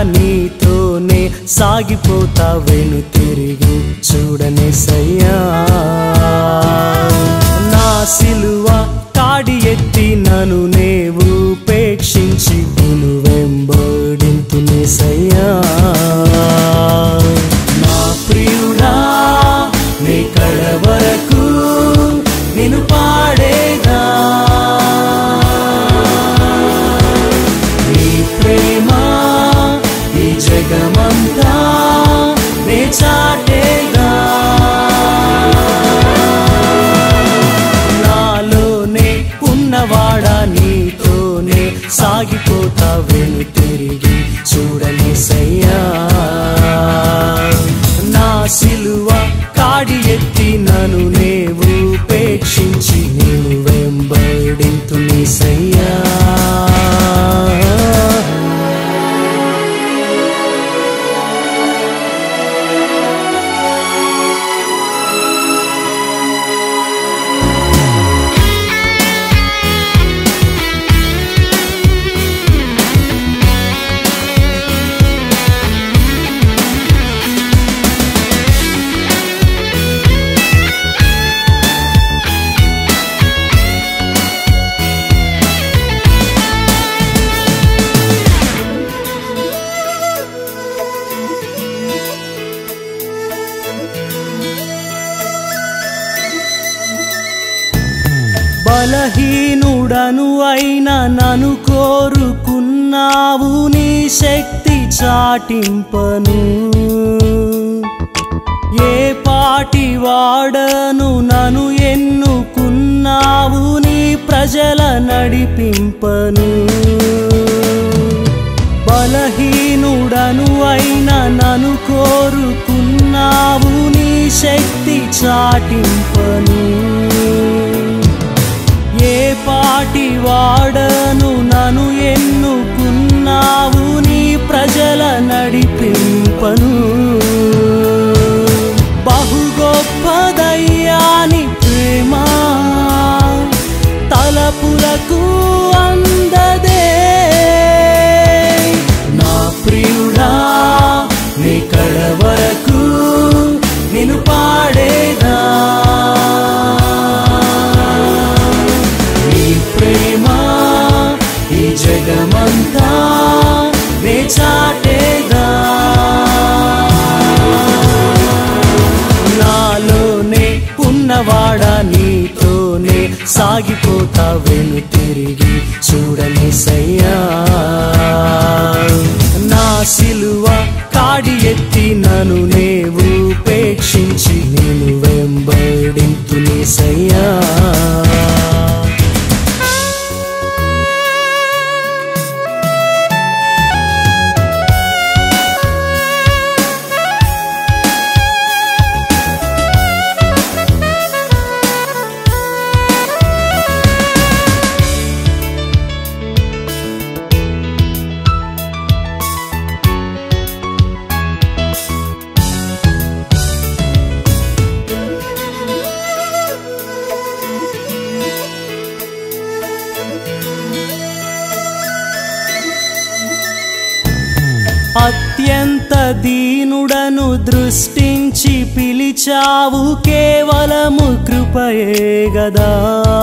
నీతోనే సాగిపోతా వెను తిరిగి చూడనే సయ్యా నా సిలువ కాడి ఎత్తి నన్ను నేవు ఉపేక్షించి పును వెంబడింతునే సయ్యా నా ప్రియుడా నీ కడ వరకు నేను పాడేదా నీ ప్రేమ ఈ జగమంతా నే చాటేదా నాలోనే ఉన్నవాడా నీతోనే సాగిపోతా వెను తిరిగి చూడని సయ్యా నా సిలువ కాడి ఎత్తి నన్ను నేవు ఉపేక్షించి నేను వెంబడింతుని సయ్యా బలహీనుడను అయిన నన్ను కోరుకున్నావు నీ శక్తి చాటింపను ఏ పాటి వాడను నన్ను ఎన్నుకున్నావు నీ ప్రజల నడిపింపను బలహీనుడను అయిన నన్ను కోరుకున్నావు నీ శక్తి చాటింపను ఏ పాటి వాడను నన్ను ఎన్నుకున్నావు నీ ప్రజల నడిపింపను బహు గొప్పదయ్యాని ప్రేమ తలపులకు అందదే నా ప్రియుడా నీ కడ వరకు నేను పాడేదా నీ ప్రేమ ఈ జగమంతా నే చాటేదా నాలోనే ఉన్నవాడా నీతోనే సాగిపోతా వెను తిరిగి చూడని సయ్యా నా సిలువ కాడి ఎత్తి నన్ను నేవు ఉపేక్షించి నేను వెంబడింతుని సయ్యా అత్యంత దీనుడను దృష్టించి పిలిచావు కేవలము కృపయే గదా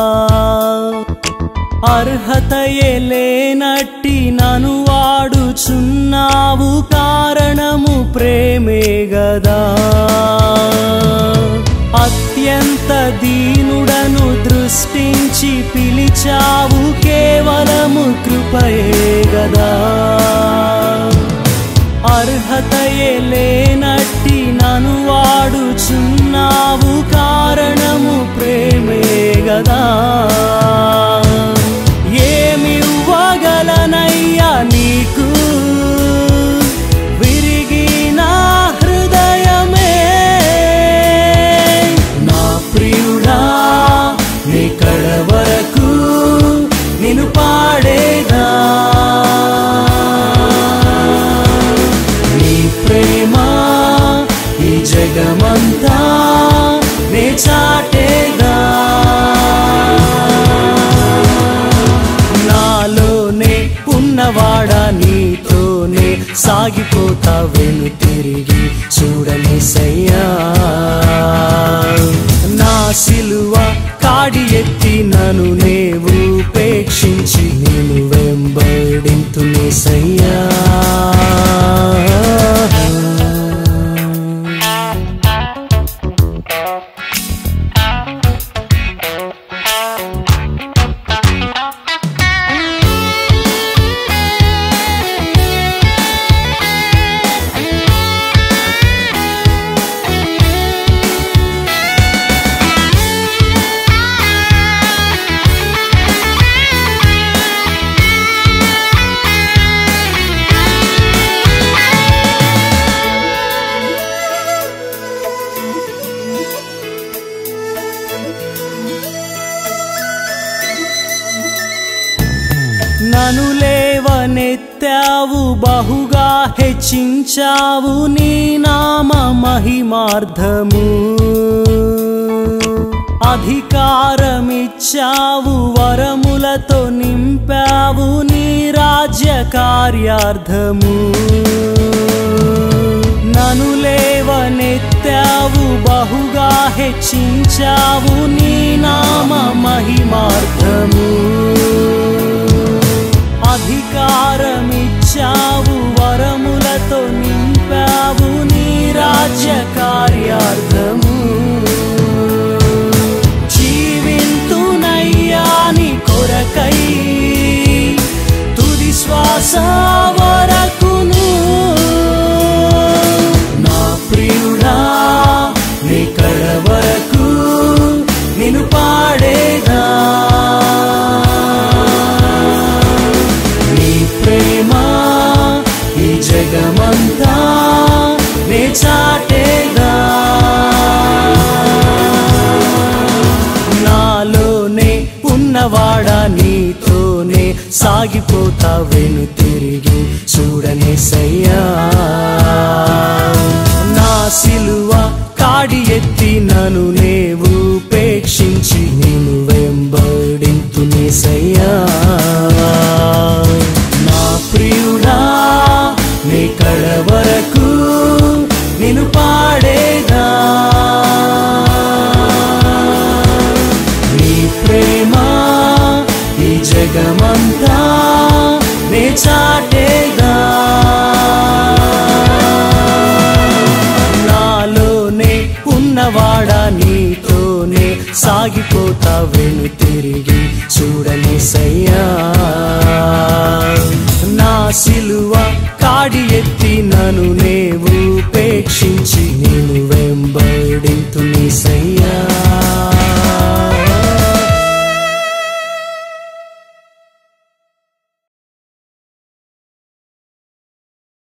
అర్హతయే లేనట్టి నను వాడుచున్నావు కారణము ప్రేమే గదా అత్యంత దీనుడను దృష్టించి పిలిచావు కేవలము కృపయే గదా అర్హతయే లేనట్టి నను వాడుచున్నావు కారణము ప్రేమే గదా ఏమివ్వగలనయ్యా నీకు విరిగి నా హృదయమే నా ప్రియుడా నీ కడ వరకు నిన్ను పాడేదా నీ ప్రేమ ఈ జగమంతా నే చాటేదా నాలోనే ఉన్నవాడా నీతోనే సాగి సాగిపోతా వెను తిరిగి చూడలేసయ్యా నా సిలువ కాడి ఎత్తి నన్ను నేవు ఉపేక్షించి నేను వెంబడింతునేసయ్యా నను లేవనెత్తావు బహుగా హెచ్చించావు నీ నామ మహిమార్థము అధికారమిచ్చావు వరములతో నింపావు నీ రాజ్య కార్యార్థము నను లేవనెత్తావు బహుగా హెచ్చించావు నీ నామ మహిమార్థము అధికారమిచ్చావు వరములతో నింపావు నీ రాజ్య కార్యార్థము జీవింతునయ్యా నీ కొరకై తుది శ్వాస వరకును నా ప్రియుడా నీ కడ వరకు నిన్ను పాడేదా నీ ప్రేమ ఈ జగమంతా నే చాటేదా నాలోనే ఉన్నవాడా నీతోనే సాగిపోతా వెను తిరిగి చూడనే సయ్యా నా సిలువ కాడి ఎత్తి నన్ను నేవు ఉపేక్షించి నేను వెంబడింతునే సయ్యా నా ప్రియుడా నీ కడ వరకు నిన్ను పాడేదా నీ ప్రేమ ఈ జగమంతా నే చాటేదా నాలోనే ఉన్నవాడా నీతోనే సాగిపోతా వెను తిరిగి చూడలే సయ్యా నా సిలువ కాడి ఎత్తి నన్ను నేవు